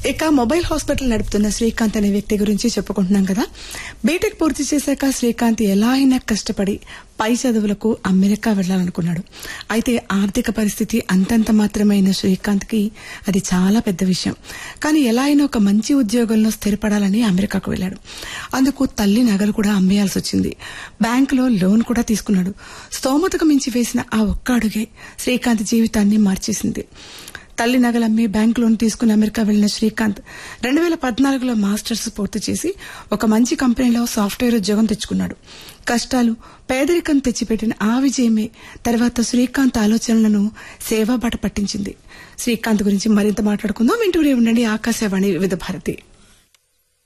ఇక mobile hospital నడుపుతున్న శ్రీకాంత్ అనే వ్యక్తి గురించి చెప్పుకుంటున్నాం కదా బీటెక్ పూర్తి చేశాక శ్రీకాంత్ ఎలా అయినా కష్టపడి పై చదువులకు అమెరికా వెళ్లాలనుకున్నాడు అయితే ఆర్థిక పరిస్థితి అంతంత మాత్రమైన శ్రీకాంత్ కి అది చాలా పెద్ద విషయం కానీ ఎలా అయినా ఒక మంచి ఉద్యోగంలో స్థిరపడాలని అమెరికాకు వెళ్లాడు అందుకు తల్లి నగలు కూడా అమ్మేయాల్సి వచ్చింది బ్యాంకులో లోన్ కూడా తీసుకున్నాడు స్తోమతకు మించి వేసిన ఆ ఒక్క అడుగే శ్రీకాంత్ జీవితాన్ని మార్చేసింది తల్లి నగలమ్మి బ్యాంక్ లోన్ తీసుకుని అమెరికా వెళ్లిన శ్రీకాంత్ రెండు వేల పద్నాలుగులో మాస్టర్స్ పూర్తి చేసి ఒక మంచి కంపెనీలో సాఫ్ట్వేర్ ఉద్యోగం తెచ్చుకున్నాడు కష్టాలు పేదరికం తెచ్చిపెట్టిన ఆ విజయమే తర్వాత శ్రీకాంత్ ఆలోచనలను సేవా బాట పట్టించింది శ్రీకాంత్ గురించి మరింత మాట్లాడుకుందాం వింటూనే ఉండండి ఆకాశవాణి వివిధ భారతి